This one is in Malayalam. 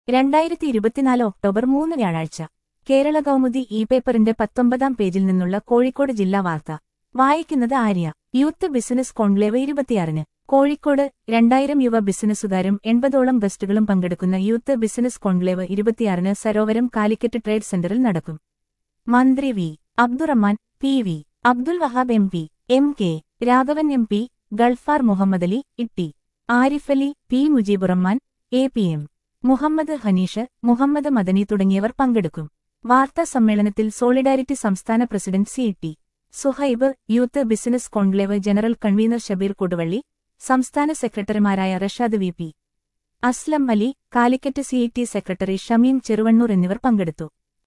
രണ്ടായിരത്തി ഇരുപത്തിനാല് ഒക്ടോബർ മൂന്ന് വ്യാഴാഴ്ച കേരള കൗമുദി ഇ പേപ്പറിന്റെ പത്തൊമ്പതാം പേജിൽ നിന്നുള്ള കോഴിക്കോട് ജില്ലാ വാർത്ത വായിക്കുന്നത് ആര്യ യൂത്ത് ബിസിനസ് കോൺക്ലേവ് ഇരുപത്തിയാറിന് കോഴിക്കോട് രണ്ടായിരം യുവ ബിസിനസ്സുകാരും എൺപതോളം ഗസ്റ്റുകളും പങ്കെടുക്കുന്ന യൂത്ത് ബിസിനസ് കോൺക്ലേവ് ഇരുപത്തിയാറിന് സരോവരം കാലിക്കറ്റ് ട്രേഡ് സെന്ററിൽ നടക്കും മന്ത്രി V Abdurahman P V Abdul Wahab M P M K Raghavan M P Galfar Muhammad Ali Itty Arif Ali P Mujeeburahman A P M Muhammad Hanish Muhammad Madani തുടങ്ങിയവർ പങ്കെടുക്കും വാർത്താ സമ്മേളനത്തിൽ സോളിഡാരിറ്റി സംസ്ഥാന president C T Suhaib youth business conclave general convener Shabeer Koduvally സംസ്ഥാന സെക്രട്ടറിമാരായ Rashad V P Aslam Ali Calicut C secretary Shameem Cheruvannur എന്നിവർ പങ്കെടുത്തു